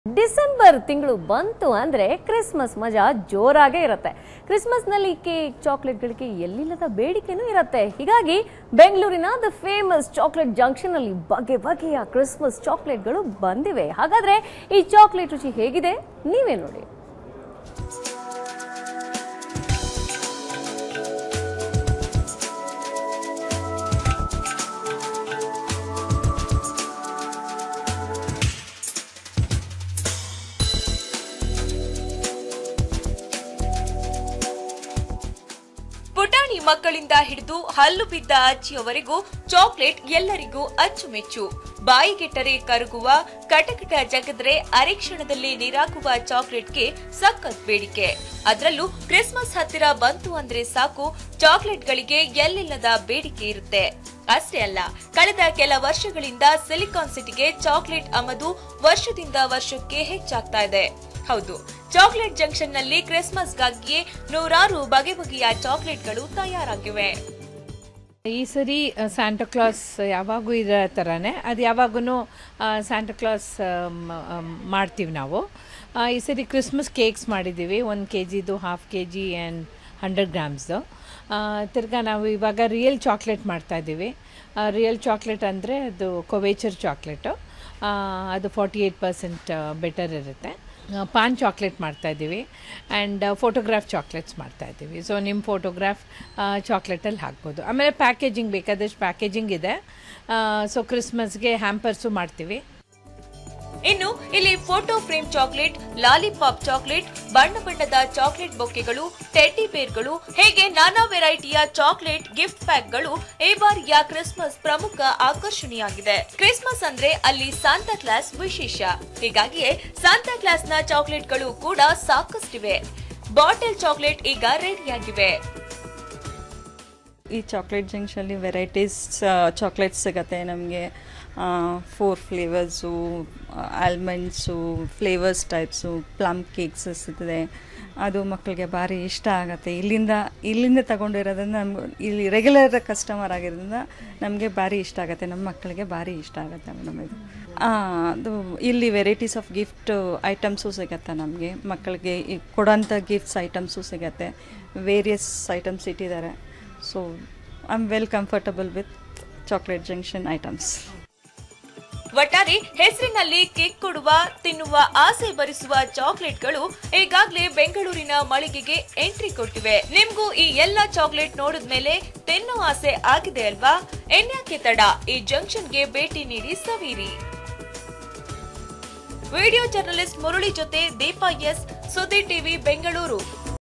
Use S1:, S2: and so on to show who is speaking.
S1: December ತಿಂಗಳು ಬಂತು ಅಂದ್ರೆ ಕ್ರಿಸ್ಮಸ್ ಮಜಾ ಜೋರಾಗೇ ಇರುತ್ತೆ ಕ್ರಿಸ್ಮಸ್ನಲ್ಲಿ ಕೇಕ್ ಚಾಕ್ಲೇಟ್ಗಳಿಗೆ ಎಲ್ಲಿಲ್ಲದ ಬೇಡಿಕೆನೂ ಇರುತ್ತೆ ಹೀಗಾಗಿ ಬೆಂಗಳೂರಿನ ದ ಫೇಮಸ್ ಚಾಕ್ಲೇಟ್ ಜಂಕ್ಷನ್ ಅಲ್ಲಿ ಬಗೆ ಬಗೆಯ ಕ್ರಿಸ್ಮಸ್ ಚಾಕ್ಲೇಟ್ಗಳು ಬಂದಿವೆ ಹಾಗಾದ್ರೆ ಈ ಚಾಕ್ಲೇಟ್ ರುಚಿ ಹೇಗಿದೆ ನೀವೇ ನೋಡಿ
S2: ಪುಟಾಣಿ ಮಕ್ಕಳಿಂದ ಹಿಡಿದು ಹಲ್ಲು ಬಿದ್ದ ಅಜ್ಜಿಯವರೆಗೂ ಚಾಕ್ಲೇಟ್ ಎಲ್ಲರಿಗೂ ಅಚ್ಚುಮೆಚ್ಚು ಬಾಯಿಗೆಟ್ಟರೆ ಕರಗುವ ಕಟಕಟ ಜಗದ್ರೆ ಅರೆಕ್ಷಣದಲ್ಲಿ ನೀರಾಗುವ ಚಾಕ್ಲೇಟ್ಗೆ ಸಖತ್ ಬೇಡಿಕೆ ಅದರಲ್ಲೂ ಕ್ರಿಸ್ಮಸ್ ಹತ್ತಿರ ಬಂತು ಅಂದ್ರೆ ಸಾಕು ಚಾಕ್ಲೇಟ್ಗಳಿಗೆ ಎಲ್ಲಿಲ್ಲದ ಬೇಡಿಕೆ ಇರುತ್ತೆ ಅಷ್ಟೇ ಅಲ್ಲ ಕಳೆದ ಕೆಲ ವರ್ಷಗಳಿಂದ ಸಿಲಿಕಾನ್ ಸಿಟಿಗೆ ಚಾಕ್ಲೇಟ್ ಆಮದು ವರ್ಷದಿಂದ ವರ್ಷಕ್ಕೆ ಹೆಚ್ಚಾಗ್ತಾ ಇದೆ ಹೌದು ಚಾಕ್ಲೇಟ್ ಜಂಕ್ಷನ್ ನಲ್ಲಿ ಕ್ರಿಸ್ಮಸ್ಗಾಗಿಯೇ ನೂರಾರು ಬಗೆ ಬಗೆಯ ಚಾಕ್ಲೇಟ್ಗಳು ತಯಾರಾಗಿವೆ
S3: ಈ ಸರಿ ಸ್ಯಾಂಟಾ ಕ್ಲಾಸ್ ಯಾವಾಗೂ ಇರೋ ಥರನೇ ಅದು ಯಾವಾಗೂ ಸ್ಯಾಂಟಾ ಕ್ಲಾಸ್ ಮಾಡ್ತೀವಿ ನಾವು ಆ, ಈ ಸರಿ ಕ್ರಿಸ್ಮಸ್ ಕೇಕ್ಸ್ ಮಾಡಿದ್ದೀವಿ ಒಂದು ಕೆ ಜಿದು half K G and hundred ಗ್ರಾಮ್ಸ್ದು ತಿರ್ಗಾ ನಾವು ಇವಾಗ ರಿಯಲ್ ಚಾಕ್ಲೇಟ್ ಮಾಡ್ತಾಯಿದ್ದೀವಿ ರಿಯಲ್ ಚಾಕ್ಲೇಟ್ ಅಂದರೆ ಅದು ಕೊವೇಚರ್ ಚಾಕ್ಲೇಟು ಅದು ಫಾರ್ಟಿ ಏಯ್ಟ್ ಪರ್ಸೆಂಟ್ ಬೆಟರ್ ಇರುತ್ತೆ ಆ, ಪಾನ್ ಚಾಕ್ಲೇಟ್ ಮಾಡ್ತಾಯಿದ್ದೀವಿ ಆ್ಯಂಡ್ ಫೋಟೋಗ್ರಾಫ್ ಚಾಕ್ಲೇಟ್ಸ್ ಮಾಡ್ತಾಯಿದ್ದೀವಿ ಸೊ ನಿಮ್ಮ ಫೋಟೋಗ್ರಾಫ್ ಚಾಕ್ಲೇಟಲ್ಲಿ ಹಾಕ್ಬೋದು ಆಮೇಲೆ ಪ್ಯಾಕೇಜಿಂಗ್ ಬೇಕಾದಷ್ಟು ಪ್ಯಾಕೇಜಿಂಗ್ ಇದೆ ಸೊ ಕ್ರಿಸ್ಮಸ್ಗೆ ಹ್ಯಾಂಪರ್ಸು ಮಾಡ್ತೀವಿ
S2: ಇನ್ನು ಇಲ್ಲಿ photo frame chocolate lollipop chocolate ಬಣ್ಣ ಬಣ್ಣದ ಚಾಕ್ಲೇಟ್ ಬೊಕ್ಕೆಗಳು ಟೆಡ್ಡಿ ಬೇರ್ಗಳು ಹೇಗೆ ನಾನಾ ವೆರೈಟಿಯ ಚಾಕ್ಲೇಟ್ ಗಿಫ್ಟ್ ಪ್ಯಾಕ್ಗಳು ಈ ಬಾರಿಯ ಕ್ರಿಸ್ಮಸ್ ಪ್ರಮುಖ ಆಕರ್ಷಣೆಯಾಗಿದೆ ಕ್ರಿಸ್ಮಸ್ ಅಂದ್ರೆ ಅಲ್ಲಿ ಸಾಂತಾ ಕ್ಲಾಸ್ ವಿಶೇಷ ಹೀಗಾಗಿಯೇ ಸಾಂತಾ ಕ್ಲಾಸ್ನ ಚಾಕ್ಲೇಟ್ಗಳು ಕೂಡ ಸಾಕಷ್ಟಿವೆ ಬಾಟಲ್ ಚಾಕ್ಲೇಟ್ ಈಗ ರೆಡಿಯಾಗಿವೆ
S4: ಈ ಚಾಕ್ಲೇಟ್ ಜಂಕ್ಷನಲ್ಲಿ ವೆರೈಟೀಸ್ ಚಾಕ್ಲೇಟ್ಸ್ ಸಿಗತ್ತೆ ನಮಗೆ four flavours almonds flavours types plum cakes ಸಿಗ್ತದೆ ಅದು ಮಕ್ಕಳಿಗೆ ಭಾರಿ ಇಷ್ಟ ಆಗುತ್ತೆ ಇಲ್ಲಿಂದ ಇಲ್ಲಿಂದ ತಗೊಂಡಿರೋದ್ರಿಂದ ನಮ್ಗೆ ಇಲ್ಲಿ ರೆಗ್ಯುಲರ್ ಕಸ್ಟಮರ್ ಆಗಿರೋದ್ರಿಂದ ನಮಗೆ ಭಾರಿ ಇಷ್ಟ ಆಗುತ್ತೆ ನಮ್ಮ ಮಕ್ಕಳಿಗೆ ಭಾರಿ ಇಷ್ಟ ಆಗುತ್ತೆ ಮೇಡಮ್ ಇದು ಆ, ಅದು ಇಲ್ಲಿ ವೆರೈಟೀಸ್ ಆಫ್ ಗಿಫ್ಟ್ ಐಟಮ್ಸು ಸಿಗತ್ತೆ ನಮಗೆ ಮಕ್ಕಳಿಗೆ ಈ ಕೊಡೋಂಥ ಗಿಫ್ಟ್ಸ್ ಐಟಮ್ಸು ಸಿಗತ್ತೆ ವೇರಿಯಸ್ ಐಟಮ್ಸ್ ಇಟ್ಟಿದ್ದಾರೆ so I am well comfortable with chocolate junction items
S2: ಒಟ್ಟಾರೆ ಹೆಸರಿನಲ್ಲಿ ಕೇಕ್ ಕೊಡುವ ತಿನ್ನುವ ಆಸೆ ಭರಿಸುವ ಚಾಕ್ಲೇಟ್ಗಳು ಈಗಾಗಲೇ ಬೆಂಗಳೂರಿನ ಮಳಿಗೆಗೆ ಎಂಟ್ರಿ ಕೊಟ್ಟಿವೆ ನಿಮ್ಗೂ ಈ ಎಲ್ಲ ಚಾಕ್ಲೇಟ್ ನೋಡಿದ್ಮೇಲೆ ತಿನ್ನೋ ಆಸೆ ಆಗಿದೆ ಅಲ್ವಾ ಎನ್ಯಾಕೆ ತಡ ಈ ಜಂಕ್ಷನ್ಗೆ ಭೇಟಿ ನೀಡಿ ಸವೀರಿ ವಿಡಿಯೋ ಜರ್ನಲಿಸ್ಟ್ ಮುರಳಿ ಜೊತೆ ದೀಪಾ ಎಸ್ ಸುದ್ದಿ ಟಿವಿ ಬೆಂಗಳೂರು